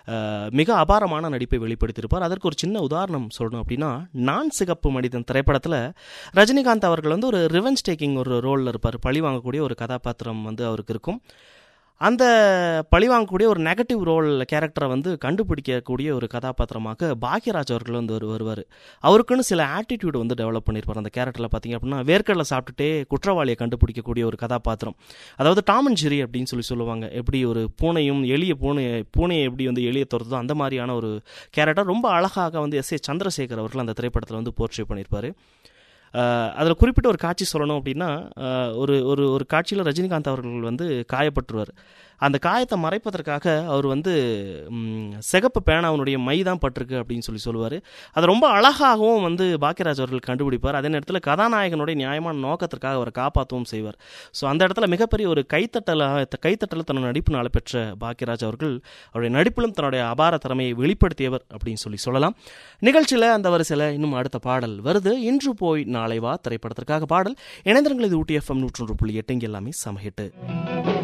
அஹ், மிக அபாரமான நடிப்பை வெளிப்படுத்தியிருப்பார் அதற்கு ஒரு சின்ன உதாரணம் சொல்லணும் அப்படின்னா நான் சிகப்பு மனிதன் திரைப்படத்தில் ரஜினிகாந்த் அவர்கள் வந்து ஒரு ரிவெஞ்ச் டேக்கிங் ஒரு ரோலில் இருப்பார் பழி வாங்கக்கூடிய ஒரு கதாபாத்திரம் வந்து அவருக்கு இருக்கும் அந்த பழி வாங்கக்கூடிய ஒரு நெகட்டிவ் ரோல் கேரக்டரை வந்து கண்டுபிடிக்கக்கூடிய ஒரு கதாபாத்திரமாக பாக்யராஜ் அவர்கள் வந்து ஒரு வருவார் அவருக்குன்னு சில ஆட்டிடியூட் வந்து டெவலப் பண்ணியிருப்பார் அந்த கேரக்டரில் பார்த்தீங்க அப்படின்னா வேர்க்கடலை சாப்பிட்டுட்டே குற்றவாளியை கண்டுபிடிக்கக்கூடிய ஒரு கதாபாத்திரம் அதாவது டாம் அண்ட் ஜெரி அப்படின்னு சொல்லி சொல்லுவாங்க எப்படி ஒரு பூனையும் எளிய பூனை பூனையை எப்படி வந்து எளிய துரத்துதோ அந்த மாதிரியான ஒரு கேரக்டர் ரொம்ப அழகாக வந்து எஸ் ஏ சந்திரசேகர் அவர்கள் அந்த திரைப்படத்தில் வந்து போர்ட்ரே பண்ணியிருப்பார் அதில் குறிப்பிட்ட ஒரு காட்சி சொல்லணும் அப்படின்னா அஹ், ஒரு ஒரு ஒரு காட்சியில் ரஜினிகாந்த் அவர்கள் வந்து காயப்பட்டுருவார் அந்த காயத்தை மறைப்பதற்காக அவர் வந்து ம், சிகப்பு பேனாவனுடைய மை தான் பட்டிருக்கு அப்படின்னு சொல்லி சொல்லுவார் அதை ரொம்ப அழகாகவும் வந்து பாக்கியராஜ் அவர்கள் கண்டுபிடிப்பார் அதே நேரத்தில் கதாநாயகனுடைய நியாயமான நோக்கத்திற்காக அவரை காப்பாற்றவும் செய்வார் ஸோ அந்த இடத்துல மிகப்பெரிய ஒரு கைத்தட்டல கைத்தட்டல தன்னோட நடிப்பினால் பெற்ற பாக்கியராஜ் அவர்கள் அவருடைய நடிப்பிலும் தன்னுடைய அபார திறமையை வெளிப்படுத்தியவர் அப்படின்னு சொல்லி சொல்லலாம் நிகழ்ச்சியில் அந்த வரிசையில் இன்னும் அடுத்த பாடல் வருது இன்று போய் நாளை வா திரைப்படத்திற்காக பாடல் இணைந்திரங்கள் இது ஊட்டி எஃப்எம் நூற்றொன்று புள்ளி எட்டு இங்கே எல்லாமே சமஹிட்டு